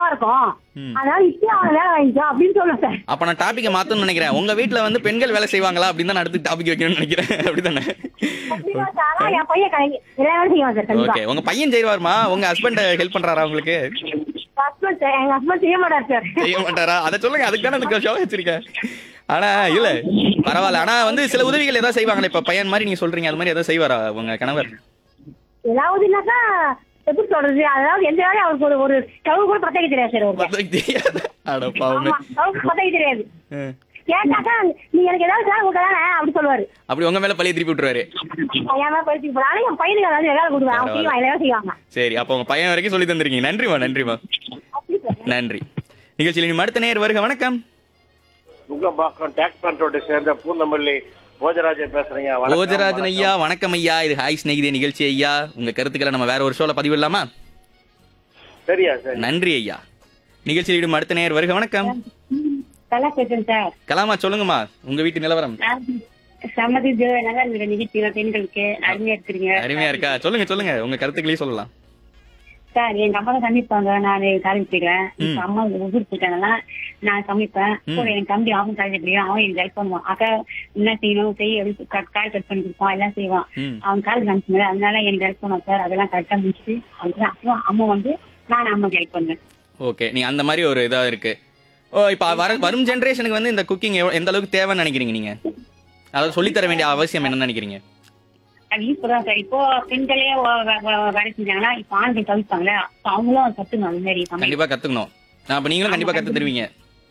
இருக்கும் ம். அதனால இப்பயே அவனை வேலை வாங்கிக்கோ அப்படின்னு சொல்லுவேன் சார் அப்ப நான் டாபிக்கை மாத்தணும்னு நினைக்கிறேன் உங்க வீட்ல வந்து பெண்கள் வேலை செய்வாங்களா அப்படின்னு தான் அடுத்து டாபிக் வைக்கணும்னு நினைக்கிறேன் அப்படிதானே கண்டிப்பா சார். ஆனா என் பையன் கை- எல்லா வேலையும் செய்வான் சார் கண்டிப்பா ஓகே உங்க பையன் செய்வாருமா உங்க ஹஸ்பண்ட் ஹெல்ப் பண்றாரா உங்களுக்கு ஹஸ்பண்ட் சார் எங்க ஹஸ்பண்ட் செய்ய மாட்டார் சார் செய்ய மாட்டாரா அதை சொல்லுங்க அதுக்கு தானே இந்த ஷோ வச்சிருக்கேன் ஆனா இல்ல பரவாயில்ல ஆனா வந்து சில உதவிகள் ஏதாவது செய்வாங்களே இப்ப பையன் மாதிரி நீங்க சொல்றீங்க அது மாதிரி ஏதாவது செய்வாரா உங்க கணவர் ஏதாவதுனாக்கா எப்படி சொல்றது அதாவது எந்த வேலையும் அவருக்கு ஒரு ஒரு கவு கூட பத்த வைக்க தெரியாது சார் அவருக்கு மத்தவங்களுக்கு தெரியாது அட பாவமே ஆமா அவருக்கு பத்த வைக்க தெரியாது ம். கேட்டாக்கா நீ எனக்கு ஏதாவது வேலை கொடுக்கலானே அப்படி சொல்லுவாரு அப்படி உங்க மேல பழைய திருப்பி விட்டுருவாரு என் மேல பயிற்சி போறான் ஆனா என் பையனுக்கு அதாவது வேலை கொடுக்குவேன் அவன் செய்வான் எல்லாரும் செய்வாங்க சரி அப்ப உங்க பையன் வரைக்கும் சொல்லி தந்திருக்கீங்க நன்றிமா நன்றிமா அப்படி சார் நன்றி நிகழ்ச்சியில் இனி அடுத்த நேர் வருக வணக்கம் நுங்கம்பாக்கம் டாக்ஸ் கண்ட்ரோலை சேர்ந்த பூந்தமல்லி போஜராஜன் பேசுறீங்க வணக்கம், போஜராஜன் வணக்கம். ஐயா வணக்கம் ஐயா இது ஹாய் ஸ்நேகிதே நிகழ்ச்சி ஐயா உங்க கருத்துக்களை நம்ம வேற ஒரு ஷோல பதிவிடலாமா சரியா சரி நன்றி ஐயா நிகழ்ச்சியில் இடும் அடுத்த நேர் வருக வணக்கம் நல்லா பேசுறேன் சார் கலாமா சொல்லுங்கம்மா உங்க வீட்டு நிலவரம் சம்மதி நல்லா இருந்த நிகழ்ச்சி பெண்களுக்கு அருமையா இருக்கிறீங்க அருமையா இருக்கா சொல்லுங்க சொல்லுங்க உங்க கருத்துக்களையும் சொல்லலாம் சார் எங்க அம்மா தான் சமைப்பாங்க நான் காலேஜ் போயிடுவேன் ம். இப்ப அம்மா ஊருக்கு போயிட்டாங்கன்னா நான் சமைப்பேன் கூட என் தம்பி அவன் காலேஜ் போய் அவன் எனக்கு ஹெல்ப் பண்ணுவான் அக்கா என்ன செய்யணும் செய்ய அப்படி க- காய் கட் பண்ணி கொடுப்பான் எல்லாம் செய்வான் ம். அவன் காலேஜ் அனுப்பிச்சு அதனால எனக்கு ஹெல்ப் பண்ணுவான் சார் அதெல்லாம் கரெக்டா முடிச்சு அதுதான் அப்புறம் அம்மா வந்து நான் அம்மாக்கு ஹெல்ப் பண்ணுவேன் ஓகே நீ அந்த மாதிரி ஒரு இதா இருக்கு ஓ இப்ப வர வரும் ஜெனரேஷனுக்கு வந்து இந்த குக்கிங் எந்த அளவுக்கு தேவைன்னு நினைக்கிறீங்க நீங்க அதாவது சொல்லித் தர வேண்டிய அவசியம் என்னன்னு நினைக்கிறீங்க அது இப்பதான் சார் இப்போ பெண்களே வ- வ- வ- வேலை செஞ்சாங்கன்னா இப்ப ஆண்கள் தவிப்பாங்களே அப்ப அவங்களும் கத்துக்கணும் அந்த மாதிரி சமையல். கண்டிப்பா கத்துக்கணும் நான் அப்ப நீங்களும் கண்டிப்பா கத்து தருவீங்க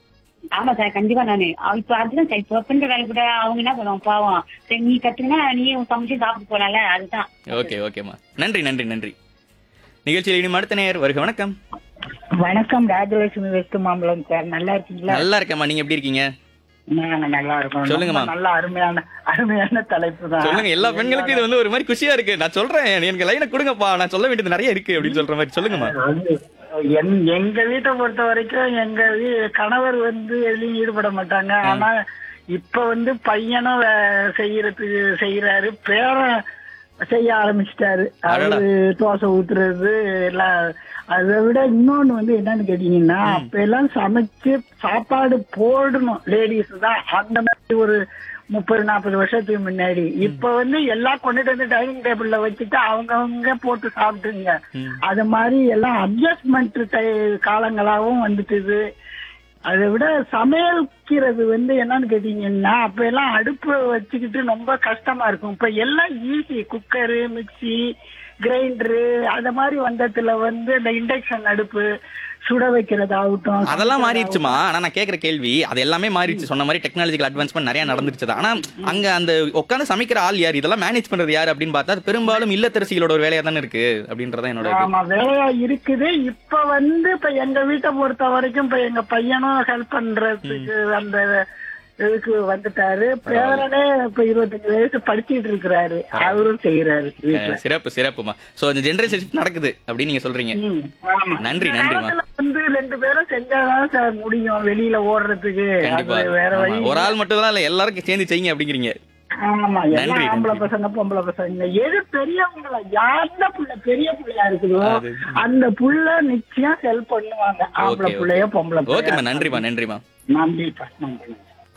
ஆமா சார் கண்டிப்பா நானு அவ- இப்ப அதுதான் சார் இப்ப பெண்கள் வேலை கூட அவங்க என்ன பண்ணுவாங்க பாவம் சரி நீ கத்துக்கினா நீயும் சமைச்சு சாப்பிட்டு போலாம்ல அதுதான் ஓகே ஓகேம்மா நன்றி நன்றி நன்றி நிகழ்ச்சியில் இனி அடுத்த நேர் வருக வணக்கம் வணக்கம் ராஜலட்சுமி வெஸ்ட் மாம்பலம் சார் நல்லா இருக்கீங்களா நல்லா இருக்கேம்மா நீங்க எப்படி இருக்கீங்க நாங்க நல்லா இருக்கோம் சொல்லுங்கம்மா. ரொம்ப நல்ல அருமையான அருமையான தலைப்பு தான் சொல்லுங்க எல்லா பெண்களுக்கும் இது வந்து ஒரு மாதிரி குஷியா இருக்கு நான் சொல்றேன் எனக்கு லைனை கொடுங்கப்பா நான் சொல்ல வேண்டியது நிறைய இருக்கு அப்படின்னு சொல்ற மாதிரி சொல்லுங்கம்மா வந்து என்- எங்க வீட்டை பொறுத்த வரைக்கும் எங்க வீ- கணவர் வந்து எதுலயும் ஈடுபட மாட்டாங்க ஆனா இப்ப வந்து பையனும் வே- செய்யறதுக்கு செய்யறாரு பேரன் செய்ய ஆரம்பிச்சிட்டாரு அவரு தோசை ஊத்துறது எல்லாம் அதை விட இன்னொன்னு வந்து என்னன்னு கேட்டீங்கன்னா அப்ப எல்லாம் சமைச்சு சாப்பாடு போடணும் லேடிஸ் தான் அந்த மாதிரி ஒரு முப்பது நாற்பது வருஷத்துக்கு முன்னாடி இப்ப வந்து எல்லாம் கொண்டுட்டு வந்து டைனிங் டேபிள்ல வச்சுட்டு அவங்கவங்க போட்டு சாப்பிட்டுங்க அது மாதிரி எல்லாம் அட்ஜஸ்ட்மெண்ட் காலங்களாவும் வந்துட்டுது அதை விட சமையல்க்கிறது வந்து என்னன்னு கேட்டீங்கன்னா அப்ப எல்லாம் அடுப்பு வச்சுக்கிட்டு ரொம்ப கஷ்டமா இருக்கும் இப்ப எல்லாம் ஈஸி குக்கரு மிக்ஸி கிரைண்டரு அந்த மாதிரி வந்ததுல வந்து இந்த இண்டக்ஷன் அடுப்பு சுட வைக்கிறது ஆகட்டும் அதெல்லாம் மாறிடுச்சுமா ஆனா நான் கேக்குற கேள்வி அது எல்லாமே மாறிடுச்சு சொன்ன மாதிரி டெக்னாலஜிக்கல் அட்வான்ஸ்மெண்ட் நிறைய நடந்துருச்சு தான். ஆனா அங்க அந்த உட்காந்து சமைக்கிற ஆள் யார் இதெல்லாம் மேனேஜ் பண்றது யார் அப்படின்னு பார்த்தா அது பெரும்பாலும் இல்லத்தரசிகளோட ஒரு வேலையா தானே இருக்கு அப்படின்றத என்னோட இது. ஆமா வேலையா இருக்குது இப்ப வந்து இப்ப எங்க வீட்டை பொறுத்த வரைக்கும் இப்ப எங்க பையனும் ஹெல்ப் பண்றதுக்கு அந்த இதுக்கு வந்துட்டாரு பேரனே இப்ப இருபத்தஞ்சு வயசு படிச்சிட்டு இருக்கிறாரு அவரும் செய்யறாரு வீட்டுல அஹ், சிறப்பு சிறப்புமா சோ அந்த ஜெனரேஷன் நடக்குது அப்படின்னு நீங்க சொல்றீங்க ம், ஆமா. நன்றி, நன்றிம்மா. நேரத்துல வந்து ரெண்டு பேரும் செஞ்சாதான் சார் முடியும் வெளியில ஓடுறதுக்கு கண்டிப்பா அது வேற ஆமா. வழி ஒரு ஆள் மட்டும் தான் இல்ல எல்லாருக்கும் சேர்ந்து செய்யுங்க அப்படிங்கிறீங்க ஆமா நன்றி, எல்லாம் ஆம்பளை நன்றி. பசங்க பொம்பளை பசங்க எது பெரியவங்கள யாருந்த புள்ள பெரிய புள்ளையா இருக்குதோ அது. அந்த புள்ள நிச்சயம் ஹெல்ப் பண்ணுவாங்க ஆம்பளை ஓகே புள்ளையோ பொம்பளை ஓகேம்மா புள்ளையோ நன்றிமா நன்றிமா நன்றிப்பா நன்றி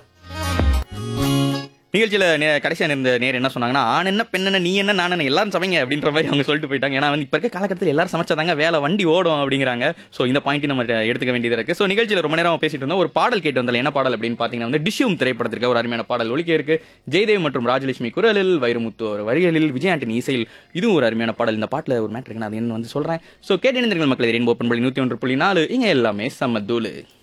நிகழ்ச்சியில நே- கடைசியா இருந்த நேர் என்ன சொன்னாங்கன்னா ஆண் என்ன பெண் என்ன நீ என்ன நான் என்ன எல்லாரும் சமைங்க அப்படின்ற மாதிரி அவங்க சொல்லிட்டு போயிட்டாங்க ஏன்னா வந்து இப்ப இருக்க காலகட்டத்தில் எல்லாரும் சமைச்சாதாங்க வேலை வண்டி ஓடும் அப்படிங்கிறாங்க சோ இந்த பாயிண்ட் நம்ம எடுத்துக்க வேண்டியது இருக்கு சோ நிகழ்ச்சியில ரொம்ப நேரம் பேசிட்டு இருந்தோம் ஒரு பாடல் கேட்டு வந்தால என்ன பாடல் அப்படின்னு பாத்தீங்கன்னா வந்து டிஷ்யூம் திரைப்படத்திற்கு ஒரு அருமையான பாடல் ஒலிக்க இருக்கு ஜெயதேவ் மற்றும் ராஜலட்சுமி குரலில் வைரமுத்து ஒரு வரிகளில் விஜய் ஆண்டனி இசையில் இதுவும் ஒரு அருமையான பாடல் இந்த பாட்டுல ஒரு மேட்ரு இருக்கு நான் அது என்ன வந்து சொல்றேன் சோ கேட்டு மக்கள் ரெயின்போ பண்பளி நூத்தி ஒன்று புள்ளி நாலு இங்க எல்லாமே செம்ம தூளு